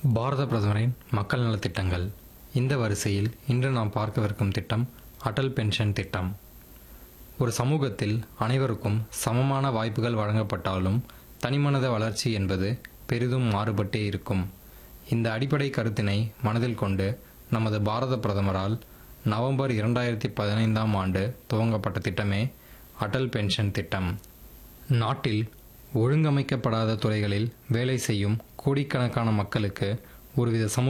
பாரத பிரதமரின் மக்கள் நலத்திட்டங்கள் இந்த வரிசையில் இன்று நாம் பார்க்கவிருக்கும் திட்டம் அடல் பென்ஷன் திட்டம் ஒரு சமூகத்தில் அனைவருக்கும் சமமான வாய்ப்புகள் வழங்கப்பட்டாலும் தனிமனித வளர்ச்சி என்பது பெரிதும் மாறுபட்டே இருக்கும் இந்த அடிப்படை கருத்தினை மனதில் கொண்டு நமது பாரத பிரதமரால் நவம்பர் இரண்டாயிரத்தி பதினைந்தாம் ஆண்டு துவங்கப்பட்ட திட்டமே அடல் பென்ஷன் திட்டம் நாட்டில் ஒழுங்கமைக்கப்படாத துறைகளில் வேலை செய்யும் கோடிக்கணக்கான மக்களுக்கு ஒருவித சமூக